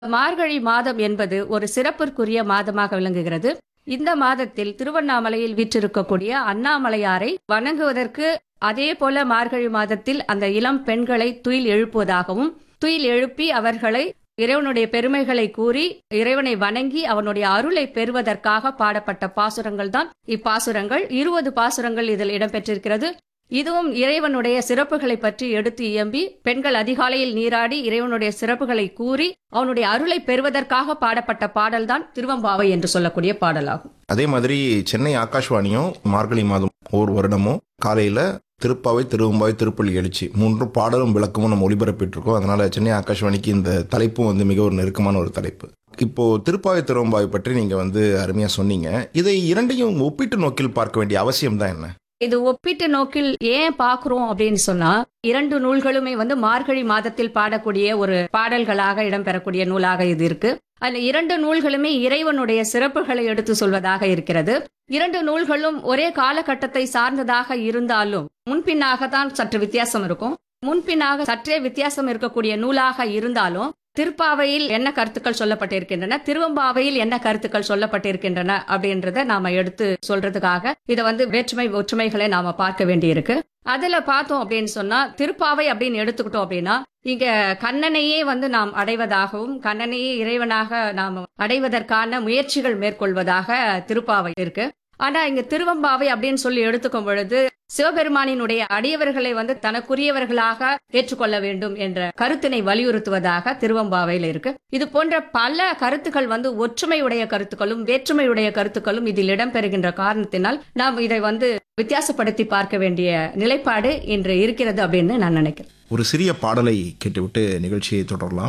மார்கழி மாதம் என்பது ஒரு சிறப்பிற்குரிய மாதமாக விளங்குகிறது இந்த மாதத்தில் திருவண்ணாமலையில் வீற்றிருக்கக்கூடிய அண்ணாமலையாரை வணங்குவதற்கு அதே போல மார்கழி மாதத்தில் அந்த இளம் பெண்களை துயில் எழுப்புவதாகவும் துயில் எழுப்பி அவர்களை இறைவனுடைய பெருமைகளை கூறி இறைவனை வணங்கி அவனுடைய அருளை பெறுவதற்காக பாடப்பட்ட பாசுரங்கள் தான் இப்பாசுரங்கள் இருபது பாசுரங்கள் இதில் இடம்பெற்றிருக்கிறது இதுவும் இறைவனுடைய சிறப்புகளை பற்றி எடுத்து இயம்பி பெண்கள் அதிகாலையில் நீராடி இறைவனுடைய சிறப்புகளை கூறி அவனுடைய அருளை பெறுவதற்காக பாடப்பட்ட பாடல்தான் திருவம்பாவை என்று சொல்லக்கூடிய பாடலாகும் அதே மாதிரி சென்னை ஆகாஷ்வாணியும் மார்கழி மாதம் ஒவ்வொரு வருடமும் காலையில திருப்பாவை திருவம்பாவை திருப்பள்ளி எழுச்சி மூன்று பாடலும் விளக்கமும் நம்ம ஒளிபரப்பிட்டு இருக்கோம் அதனால சென்னை ஆகாஷ்வாணிக்கு இந்த தலைப்பும் வந்து மிக ஒரு நெருக்கமான ஒரு தலைப்பு இப்போ திருப்பாவை திருவம்பாவை பற்றி நீங்க வந்து அருமையா சொன்னீங்க இதை இரண்டையும் ஒப்பிட்டு நோக்கில் பார்க்க வேண்டிய அவசியம் தான் என்ன இது ஒப்பீட்டு நோக்கில் ஏன் பார்க்கிறோம் அப்படின்னு சொன்னா இரண்டு நூல்களுமே வந்து மார்கழி மாதத்தில் பாடக்கூடிய ஒரு பாடல்களாக இடம்பெறக்கூடிய நூலாக இது இருக்கு அந்த இரண்டு நூல்களுமே இறைவனுடைய சிறப்புகளை எடுத்து சொல்வதாக இருக்கிறது இரண்டு நூல்களும் ஒரே காலகட்டத்தை சார்ந்ததாக இருந்தாலும் முன்பின்னாக தான் சற்று வித்தியாசம் இருக்கும் முன்பின்னாக சற்றே வித்தியாசம் இருக்கக்கூடிய நூலாக இருந்தாலும் திருப்பாவையில் என்ன கருத்துக்கள் சொல்லப்பட்டிருக்கின்றன திருவம்பாவையில் என்ன கருத்துக்கள் சொல்லப்பட்டிருக்கின்றன அப்படின்றத நாம எடுத்து சொல்றதுக்காக இதை வந்து வேற்றுமை ஒற்றுமைகளை நாம பார்க்க வேண்டியிருக்கு அதுல பார்த்தோம் அப்படின்னு சொன்னா திருப்பாவை அப்படின்னு எடுத்துக்கிட்டோம் அப்படின்னா இங்க கண்ணனையே வந்து நாம் அடைவதாகவும் கண்ணனையே இறைவனாக நாம் அடைவதற்கான முயற்சிகள் மேற்கொள்வதாக திருப்பாவை இருக்கு ஆனா இங்க திருவம்பாவை அப்படின்னு சொல்லி எடுத்துக்கும் பொழுது சிவபெருமானினுடைய அடியவர்களை வந்து தனக்குரியவர்களாக ஏற்றுக்கொள்ள வேண்டும் என்ற கருத்தினை வலியுறுத்துவதாக திருவம்பாவையில் இருக்கு இது போன்ற பல கருத்துக்கள் வந்து ஒற்றுமையுடைய கருத்துக்களும் வேற்றுமையுடைய கருத்துக்களும் இதில் இடம்பெறுகின்ற காரணத்தினால் நாம் இதை வந்து வித்தியாசப்படுத்தி பார்க்க வேண்டிய நிலைப்பாடு இன்று இருக்கிறது அப்படின்னு நான் நினைக்கிறேன் ஒரு சிறிய பாடலை கேட்டுவிட்டு நிகழ்ச்சியை தொடரலாம்